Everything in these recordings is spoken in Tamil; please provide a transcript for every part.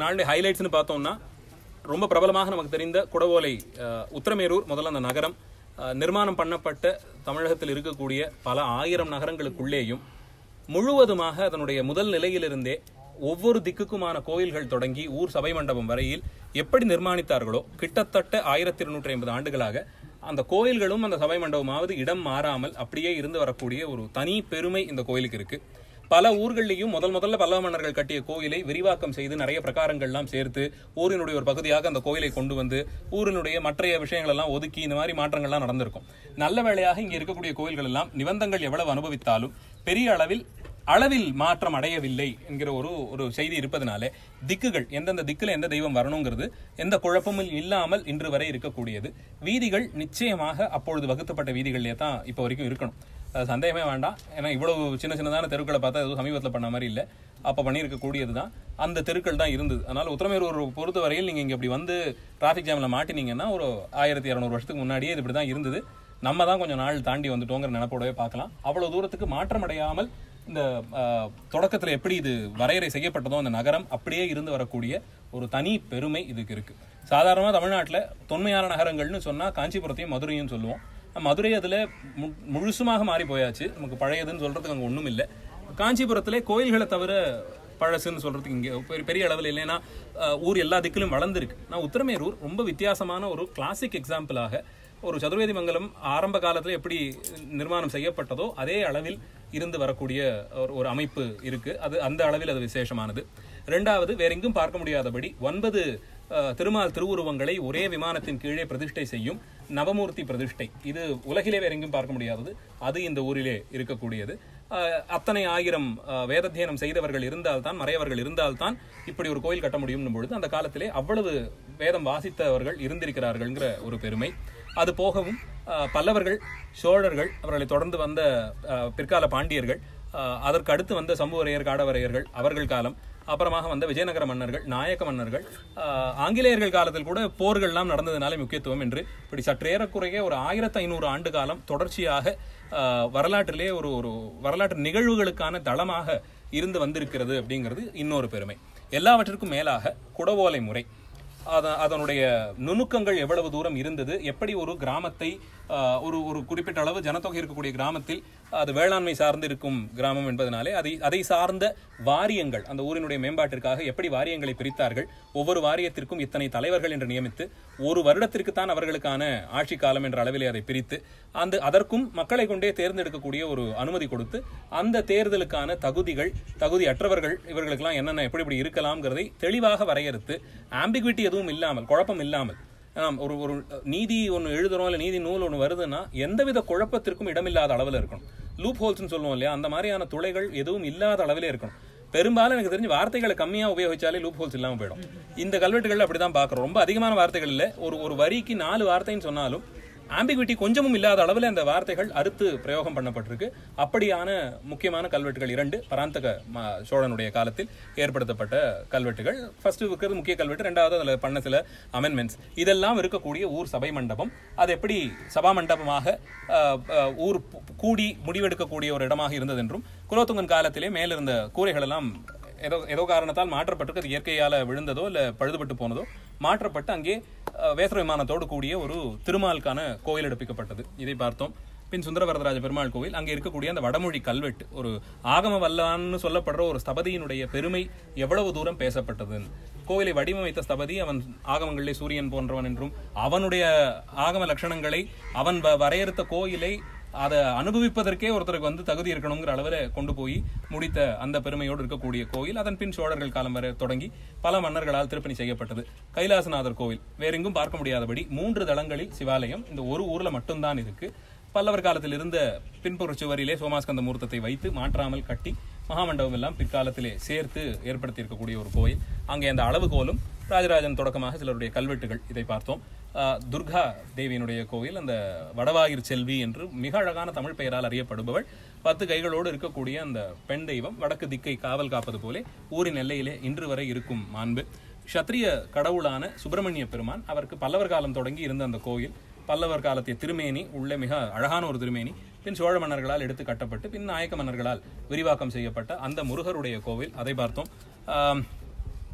நாளுடைய ஹைலைட்ஸ்னு பார்த்தோம்னா ரொம்ப பிரபலமாக நமக்கு தெரிந்த குடவோலை அஹ், உத்திரமேரூர் முதல்ல அந்த நகரம் அஹ், நிர்மாணம் பண்ணப்பட்ட தமிழகத்தில் இருக்கக்கூடிய பல ஆயிரம் நகரங்களுக்குள்ளேயும் முழுவதுமாக அதனுடைய முதல் நிலையிலிருந்தே ஒவ்வொரு திக்குக்குமான கோயில்கள் தொடங்கி ஊர் சபை மண்டபம் வரையில் எப்படி நிர்மாணித்தார்களோ கிட்டத்தட்ட ஆயிரத்தி இருநூற்றி ஐம்பது ஆண்டுகளாக அந்த கோயில்களும் அந்த சபை மண்டபமாவது இடம் மாறாமல் அப்படியே இருந்து வரக்கூடிய ஒரு தனி பெருமை இந்த கோயிலுக்கு இருக்கு பல ஊர்கள்லையும் முதல் முதல்ல பல்லவ மன்னர்கள் கட்டிய கோயிலை விரிவாக்கம் செய்து நிறைய பிரகாரங்கள்லாம் சேர்த்து ஊரினுடைய ஒரு பகுதியாக அந்த கோயிலை கொண்டு வந்து ஊரினுடைய மற்றைய விஷயங்கள் எல்லாம் ஒதுக்கி இந்த மாதிரி மாற்றங்கள்லாம் நடந்திருக்கும் நல்ல வேளையாக இங்கே இருக்கக்கூடிய கோயில்கள் எல்லாம் நிபந்தங்கள் எவ்வளவு அனுபவித்தாலும் பெரிய அளவில் அளவில் மாற்றம் அடையவில்லை என்கிற ஒரு ஒரு செய்தி இருப்பதனாலே திக்குகள் எந்தெந்த திக்குல எந்த தெய்வம் வரணுங்கிறது எந்த குழப்பமும் இல்லாமல் இன்று வரை இருக்கக்கூடியது வீதிகள் நிச்சயமாக அப்பொழுது வகுக்கப்பட்ட வீதிகள்லேயே தான் இப்போ வரைக்கும் இருக்கணும் அது சந்தேகமே வேண்டாம் ஏன்னா இவ்வளவு சின்ன சின்னதான தெருக்களை பார்த்தா எதுவும் சமீபத்தில் பண்ண மாதிரி இல்லை அப்போ பண்ணியிருக்கக்கூடியது தான் அந்த தெருக்கள் தான் இருந்தது அதனால் உத்தரமேரூர் பொறுத்த வரையில் நீங்கள் இங்கே இப்படி வந்து டிராஃபிக் ஜாமில் மாட்டினீங்கன்னா ஒரு ஆயிரத்தி இரநூறு வருஷத்துக்கு முன்னாடியே இது இப்படி தான் இருந்தது நம்ம தான் கொஞ்சம் நாள் தாண்டி வந்துட்டோங்கிற நினப்போடவே பார்க்கலாம் அவ்வளோ தூரத்துக்கு மாற்றம் அடையாமல் இந்த தொடக்கத்தில் எப்படி இது வரையறை செய்யப்பட்டதோ அந்த நகரம் அப்படியே இருந்து வரக்கூடிய ஒரு தனி பெருமை இதுக்கு இருக்கு சாதாரணமாக தமிழ்நாட்டில் தொன்மையான நகரங்கள்னு சொன்னால் காஞ்சிபுரத்தையும் மதுரையும் சொல்லுவோம் மதுரை அதில் முழுசுமாக மாறி போயாச்சு நமக்கு பழையதுன்னு சொல்றதுக்கு அங்கே ஒன்றும் இல்லை காஞ்சிபுரத்திலே கோயில்களை தவிர பழசுன்னு சொல்றதுக்கு இங்கே பெரிய பெரிய அளவில் இல்லைன்னா அஹ், ஊர் எல்லா திக்கிலும் வளர்ந்துருக்கு நான் உத்தரமேரூர் ரொம்ப வித்தியாசமான ஒரு கிளாசிக் எக்ஸாம்பிளாக ஒரு சதுர்வேதி மங்கலம் ஆரம்ப காலத்தில் எப்படி நிர்மாணம் செய்யப்பட்டதோ அதே அளவில் இருந்து வரக்கூடிய ஒரு ஒரு அமைப்பு இருக்கு அது அந்த அளவில் அது விசேஷமானது ரெண்டாவது வேற எங்கும் பார்க்க முடியாதபடி ஒன்பது அஹ், திருமால் திருவுருவங்களை ஒரே விமானத்தின் கீழே பிரதிஷ்டை செய்யும் நவமூர்த்தி பிரதிஷ்டை இது உலகிலே வேற எங்கும் பார்க்க முடியாதது அது இந்த ஊரிலே இருக்கக்கூடியது அஹ், அத்தனை ஆயிரம் அஹ், வேதத்தியனம் செய்தவர்கள் இருந்தால்தான் மறையவர்கள் இருந்தால்தான் இப்படி ஒரு கோயில் கட்ட முடியும் பொழுது அந்த காலத்திலே அவ்வளவு வேதம் வாசித்தவர்கள் இருந்திருக்கிறார்கள்ங்கிற ஒரு பெருமை அது போகவும் அஹ், பல்லவர்கள் சோழர்கள் அவர்களை தொடர்ந்து வந்த அஹ், பிற்கால பாண்டியர்கள் அஹ், அதற்கு அடுத்து வந்த சம்புவரையர் காடவரையர்கள் அவர்கள் காலம் அப்புறமாக வந்த விஜயநகர மன்னர்கள் நாயக்க மன்னர்கள் அஹ், ஆங்கிலேயர்கள் காலத்தில் கூட போர்கள்லாம் நடந்ததுனால முக்கியத்துவம் என்று இப்படி சற்றேறக்குறைய ஒரு ஆயிரத்தி ஐநூறு ஆண்டு காலம் தொடர்ச்சியாக அஹ், வரலாற்றிலே ஒரு ஒரு வரலாற்று நிகழ்வுகளுக்கான தளமாக இருந்து வந்திருக்கிறது அப்படிங்கிறது இன்னொரு பெருமை எல்லாவற்றிற்கும் மேலாக குடவோலை முறை அத- அதனுடைய நுணுக்கங்கள் எவ்வளவு தூரம் இருந்தது எப்படி ஒரு கிராமத்தை ஆஹ், ஒரு ஒரு குறிப்பிட்ட அளவு ஜனத்தொகை இருக்கக்கூடிய கிராமத்தில் அது வேளாண்மை சார்ந்து இருக்கும் கிராமம் என்பதனாலே அதை அதை சார்ந்த வாரியங்கள் அந்த ஊரினுடைய மேம்பாட்டிற்காக எப்படி வாரியங்களை பிரித்தார்கள் ஒவ்வொரு வாரியத்திற்கும் இத்தனை தலைவர்கள் என்று நியமித்து ஒரு வருடத்திற்குத்தான் அவர்களுக்கான ஆட்சி காலம் என்ற அளவிலே அதை பிரித்து அந்த அதற்கும் மக்களை கொண்டே தேர்ந்தெடுக்கக்கூடிய ஒரு அனுமதி கொடுத்து அந்த தேர்தலுக்கான தகுதிகள் தகுதி அற்றவர்கள் இவர்களுக்கெல்லாம் என்னென்ன எப்படி இப்படி இருக்கலாம்ங்கிறதை தெளிவாக வரையறுத்து ஆம்பிகுவிட்டி எதுவும் இல்லாமல் குழப்பம் இல்லாமல் ஆம், ஒரு ஒரு நீதி ஒன்று எழுதுறோம் இல்லை நீதி நூல் ஒன்று வருதுன்னா எந்தவித குழப்பத்திற்கும் இடமில்லாத அளவில் இருக்கணும் லூப் ஹோல்ஸ்னு சொல்லுவோம் இல்லையா அந்த மாதிரியான துளைகள் எதுவும் இல்லாத அளவிலே இருக்கணும் பெரும்பாலும் எனக்கு தெரிஞ்சு வார்த்தைகளை கம்மியாக உபயோகிச்சாலே லூப் ஹோல்ஸ் இல்லாமல் போயிடும் இந்த கல்வெட்டுகள் அப்படி தான் பார்க்குறோம் ரொம்ப அதிகமான வார்த்தைகள் இல்லை ஒரு ஒரு வரிக்கு நாலு வார்த்தைன்னு சொன்னாலும் ஆம்பிகுவிட்டி கொஞ்சமும் இல்லாத அளவில் அந்த வார்த்தைகள் அறுத்து பிரயோகம் பண்ணப்பட்டிருக்கு அப்படியான முக்கியமான கல்வெட்டுகள் இரண்டு பராந்தக ம- சோழனுடைய காலத்தில் ஏற்படுத்தப்பட்ட கல்வெட்டுகள் ஃபர்ஸ்ட் இருக்கிறது முக்கிய கல்வெட்டு ரெண்டாவது அதில் பண்ண சில அமெண்ட்மெண்ட்ஸ் இதெல்லாம் இருக்கக்கூடிய ஊர் சபை மண்டபம் அது எப்படி சபா மண்டபமாக அஹ், அஹ், ஊர் பு- கூடி முடிவெடுக்கக்கூடிய ஒரு இடமாக இருந்தது என்றும் குலோத்துங்கன் காலத்திலே மேலிருந்த கூரைகள் எல்லாம் ஏதோ ஏதோ காரணத்தால் மாற்றப்பட்டிருக்கு அது இயற்கையால விழுந்ததோ இல்ல பழுதுபட்டு போனதோ மாற்றப்பட்டு அங்கே அஹ், வேசர விமானத்தோடு கூடிய ஒரு திருமாலுக்கான கோயில் எடுப்பிக்கப்பட்டது இதை பார்த்தோம் பின் சுந்தரவரதராஜ பெருமாள் கோவில் அங்கே இருக்கக்கூடிய அந்த வடமொழி கல்வெட்டு ஒரு ஆகம வல்லான்னு சொல்லப்படுற ஒரு ஸ்தபதியினுடைய பெருமை எவ்வளவு தூரம் பேசப்பட்டது கோவிலை வடிவமைத்த ஸ்தபதி அவன் ஆகமங்களிலே சூரியன் போன்றவன் என்றும் அவனுடைய ஆகம லட்சணங்களை அவன் வ- வரையறுத்த கோயிலை அதை அனுபவிப்பதற்கே ஒருத்தருக்கு வந்து தகுதி இருக்கணுங்கிற அளவில் கொண்டு போய் முடித்த அந்த பெருமையோடு இருக்கக்கூடிய கோயில் அதன் பின் சோழர்கள் காலம் வரை தொடங்கி பல மன்னர்களால் திருப்பணி செய்யப்பட்டது கைலாசநாதர் கோவில் வேறெங்கும் பார்க்க முடியாதபடி மூன்று தளங்களில் சிவாலயம் இந்த ஒரு ஊர்ல மட்டும்தான் இருக்கு பல்லவர் காலத்தில் இருந்த பின்புற சுவரிலே சோமாஸ்கந்த மூர்த்தத்தை வைத்து மாற்றாமல் கட்டி மகாமண்டபம் எல்லாம் பிற்காலத்திலே சேர்த்து ஏற்படுத்தி இருக்கக்கூடிய ஒரு கோயில் அங்கே அந்த அளவுகோலும் ராஜராஜன் தொடக்கமாக சிலருடைய கல்வெட்டுகள் இதை பார்த்தோம் ஆஹ் துர்கா தேவியினுடைய கோவில் அந்த வடவாயிர் செல்வி என்று மிக அழகான தமிழ் பெயரால் அறியப்படுபவள் பத்து கைகளோடு இருக்கக்கூடிய அந்த பெண் தெய்வம் வடக்கு திக்கை காவல் காப்பது போலே ஊரின் எல்லையிலே இன்று வரை இருக்கும் மாண்பு சத்திரிய கடவுளான சுப்பிரமணிய பெருமான் அவருக்கு பல்லவர் காலம் தொடங்கி இருந்த அந்த கோயில் பல்லவர் காலத்திய திருமேனி உள்ளே மிக அழகான ஒரு திருமேனி பின் சோழ மன்னர்களால் எடுத்து கட்டப்பட்டு பின் நாயக்க மன்னர்களால் விரிவாக்கம் செய்யப்பட்ட அந்த முருகருடைய கோவில் அதை பார்த்தோம் ஆம்,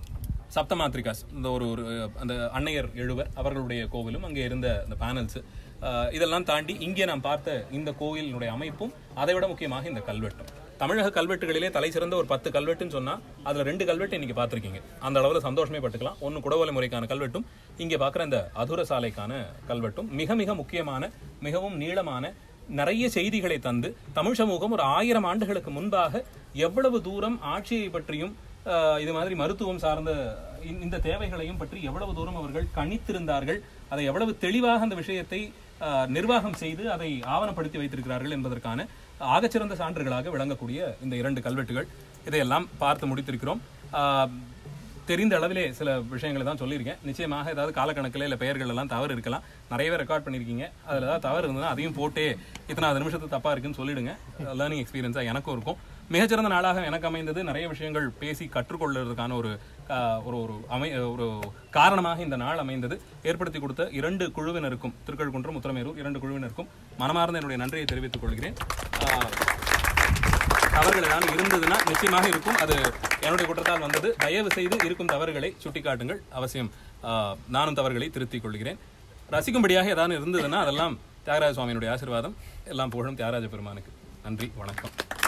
சப்தமாத்ரிகாஸ் இந்த ஒரு ஒரு அந்த அன்னையர் எழுவர் அவர்களுடைய கோவிலும் அங்கே இருந்த அந்த பேனல்ஸ் இதெல்லாம் தாண்டி இங்கே நாம் பார்த்த இந்த கோயிலினுடைய அமைப்பும் அதை விட முக்கியமாக இந்த கல்வெட்டும் தமிழக கல்வெட்டுகளிலே தலை சிறந்த ஒரு பத்து கல்வெட்டுன்னு சொன்னா அதுல ரெண்டு கல்வெட்டு இன்னைக்கு பார்த்திருக்கீங்க அந்த அளவுல சந்தோஷமே பட்டுக்கலாம் ஒன்னு குடவோலை முறைக்கான கல்வெட்டும் இங்கே பார்க்குற இந்த அதுர சாலைக்கான கல்வெட்டும் மிக மிக முக்கியமான மிகவும் நீளமான நிறைய செய்திகளை தந்து தமிழ் சமூகம் ஒரு ஆயிரம் ஆண்டுகளுக்கு முன்பாக எவ்வளவு தூரம் ஆட்சியை பற்றியும் ஆஹ், இது மாதிரி மருத்துவம் சார்ந்த இந்த- இந்த தேவைகளையும் பற்றி எவ்வளவு தூரம் அவர்கள் கணித்திருந்தார்கள் அதை எவ்வளவு தெளிவாக அந்த விஷயத்தை ஆஹ், நிர்வாகம் செய்து அதை ஆவணப்படுத்தி வைத்திருக்கிறார்கள் என்பதற்கான ஆகச்சிறந்த சான்றுகளாக விளங்கக்கூடிய இந்த இரண்டு கல்வெட்டுகள் இதையெல்லாம் பார்த்து முடித்திருக்கிறோம் ஆஹ், தெரிந்த அளவிலே சில விஷயங்களை தான் சொல்லியிருக்கேன் நிச்சயமாக ஏதாவது காலக்கணக்கில் இல்லை பெயர்கள் எல்லாம் தவறு இருக்கலாம் நிறையவே ரெக்கார்ட் பண்ணியிருக்கீங்க அதில் ஏதாவது தவறு இருந்ததுன்னா அதையும் போட்டே இத்தனாவது நிமிஷத்து தப்பாக இருக்குன்னு சொல்லிடுங்க லேர்னிங் எக்ஸ்பீரியன்ஸாக எனக்கும் இருக்கும் மிகச்சிறந்த நாளாக எனக்கு அமைந்தது நிறைய விஷயங்கள் பேசி கற்றுக்கொள்வதற்கான ஒரு ஆஹ், ஒரு ஒரு அமை ஒரு காரணமாக இந்த நாள் அமைந்தது ஏற்படுத்தி கொடுத்த இரண்டு குழுவினருக்கும் திருக்கழுக்குன்றம் உத்தரமேரூர் இரண்டு குழுவினருக்கும் மனமார்ந்த என்னுடைய நன்றியை தெரிவித்துக் கொள்கிறேன் ஆஹ், தவறுகள் ஏதாவது இருந்ததுன்னா நிச்சயமாக இருக்கும் அது என்னுடைய குற்றத்தால் வந்தது தயவு செய்து இருக்கும் தவறுகளை சுட்டிக்காட்டுங்கள் அவசியம் ஆஹ், நானும் தவறுகளை திருத்திக் கொள்கிறேன் ரசிக்கும்படியாக ஏதாவது இருந்ததுன்னா அதெல்லாம் தியாகராஜ சுவாமியினுடைய ஆசீர்வாதம் எல்லாம் புகழும் தியாகராஜ பெருமானுக்கு நன்றி வணக்கம்